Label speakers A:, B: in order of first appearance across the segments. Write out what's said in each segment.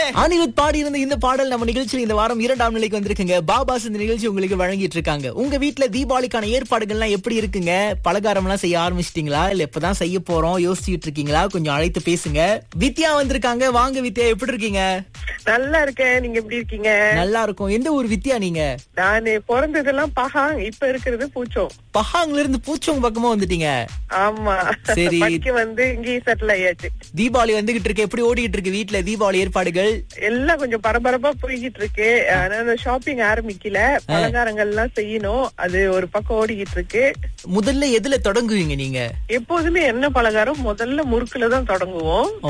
A: அனிருத் பாடி இருந்த இந்த பாடல் நம்ம நிகழ்ச்சியில் இந்த வாரம் இரண்டாம் நிலைக்கு வந்திருக்குங்க பாபாஸ் இந்த நிகழ்ச்சி உங்களுக்கு வழங்கிட்டு இருக்காங்க உங்க வீட்ல தீபாவளிக்கான ஏற்பாடுகள்லாம் எப்படி இருக்குங்க பலகாரம் எல்லாம் செய்ய ஆரம்பிச்சிட்டீங்களா இல்ல இப்பதான் செய்ய போறோம் யோசிச்சுட்டு இருக்கீங்களா கொஞ்சம் அழைத்து பேசுங்க வித்யா வந்திருக்காங்க வாங்க வித்யா எப்படி இருக்கீங்க
B: நல்லா இருக்கேன் நீங்க எப்படி இருக்கீங்க
A: நல்லா இருக்கும் எந்த ஊர் வித்யா நீங்க
B: நானு பிறந்ததெல்லாம் பகாங் இப்ப இருக்கிறது பூச்சோம்
A: பஹாங்ல இருந்து பூச்சோங்க பக்கமா வந்துட்டீங்க
B: ஆமா
A: சரி.
B: படிக்க வந்து இங்கேயே செட்டில் ஆயாச்சு
A: தீபாவளி வந்துகிட்டு இருக்கு எப்படி ஓடிட்டு இருக்கு வீட்ல தீபாவளி ஏற்பாடுகள்
B: எல்லாம் கொஞ்சம் பரபரப்பா போய்கிட்டு இருக்கு ஆனா ஷாப்பிங் ஆரம்பிக்கல பலகாரங்கள் எல்லாம் செய்யணும் அது ஒரு பக்கம் ஓடிக்கிட்டு இருக்கு
A: முதல்ல எதுல தொடங்குவீங்க நீங்க
B: எப்போதுமே என்ன பலகாரம் முதல்ல முறுக்குல தான் தொடங்குவோம்
A: ஓ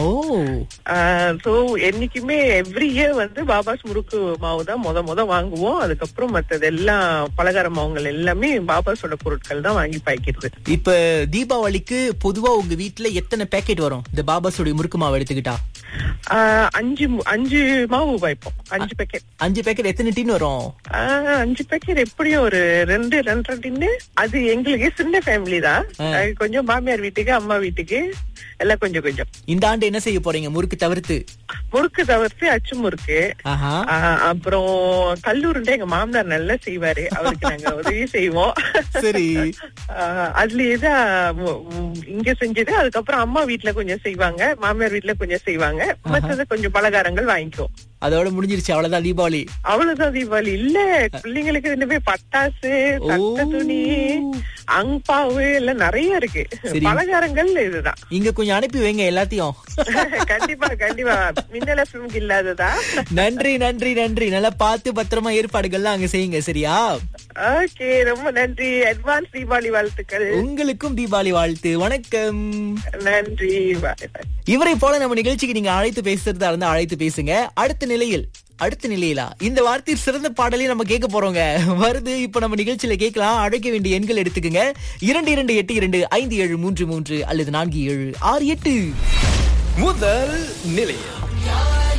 B: சோ என்னைக்குமே எவ்ரி இயர் வந்து பாபாஸ் முறுக்கு மாவு தான் முத முத வாங்குவோம் அதுக்கப்புறம் மத்தது எல்லாம் பலகார மாவுங்கள் எல்லாமே பாபாஸோட பொருட்கள் தான் வாங்கி பாய்க்கிறது
A: இப்ப தீபாவளிக்கு பொதுவா உங்க வீட்ல எத்தனை பேக்கெட் வரும் இந்த பாபாஸோட முறுக்கு மாவு எடுத்துக்கிட்டா
B: ஆஹ் அஞ்சு மு- அஞ்சு மாவு வைப்போம் அஞ்சு பேக்கெட்
A: அஞ்சு பேக்கெட் எத்தனை டின் வரும்
B: அஞ்சு பேக்கெட் எப்படியும் ஒரு ரெண்டு ரெண்டரை டின்னு அது எங்களுக்கு சின்ன ஃபேமிலி தான் அது கொஞ்சம் மாமியார் வீட்டுக்கு அம்மா வீட்டுக்கு எல்லாம் கொஞ்சம் கொஞ்சம்
A: இந்த ஆண்டு என்ன செய்ய போறீங்க முறுக்கு தவிர்த்து
B: முறுக்கு தவிர்த்து அச்சு முறுக்கு
A: ஆஹா
B: ஆஹ் அப்புறம் கல்லூருண்டை எங்க மாமனார் நல்லா செய்வாரு அவருக்கு நாங்க உதவி செய்வோம்
A: சரி
B: ஆஹ் அதுலயே தான் மு- ம், இங்க செஞ்சது அதுக்கப்புறம் அம்மா வீட்ல கொஞ்சம் செய்வாங்க மாமியார் வீட்ல கொஞ்சம் செய்வாங்க மத்தது கொஞ்சம் பலகாரங்கள் வாங்கிக்குவோம்
A: அதோட முடிஞ்சிருச்சு அவ்வளவுதான் தீபாவளி
B: அவ்வளவுதான் தீபாவளி இல்ல பிள்ளைங்களுக்கு இனிமே பட்டாசு தட்ட துணி அங்பாவு எல்லாம் நிறைய இருக்கு
A: சரி.
B: பலகாரங்கள் இதுதான்
A: இங்க கொஞ்சம் அனுப்பி வைங்க எல்லாத்தையும்
B: கண்டிப்பா கண்டிப்பா மின்னல் எஃப்எம்க்கு இல்லாததா
A: நன்றி நன்றி நன்றி நல்லா பார்த்து பத்திரமா ஏற்பாடுகள்லாம் அங்க செய்யுங்க சரியா
B: ஓகே ரொம்ப நன்றி அட்வான்ஸ் தீபாவளி வாழ்த்துக்கள்
A: உங்களுக்கும் தீபாவளி வாழ்த்து வணக்கம்
B: நன்றி பாய் பாய்
A: இவரை போல நம்ம நிகழ்ச்சிக்கு நீங்க அழைத்து பேசுறதா இருந்தா அழைத்து பேசுங்க அடுத்த நிலையில் அடுத்த நிலையிலா இந்த வார்த்தையில் சிறந்த பாடலையும் நம்ம கேட்க போறோங்க வருது இப்ப நம்ம நிகழ்ச்சியில கேட்கலாம் அழைக்க வேண்டிய எண்கள் எடுத்துக்கங்க இரண்டு இரண்டு எட்டு இரண்டு ஐந்து ஏழு மூன்று மூன்று அல்லது நான்கு ஏழு ஆறு எட்டு
C: முதல் நிலையம்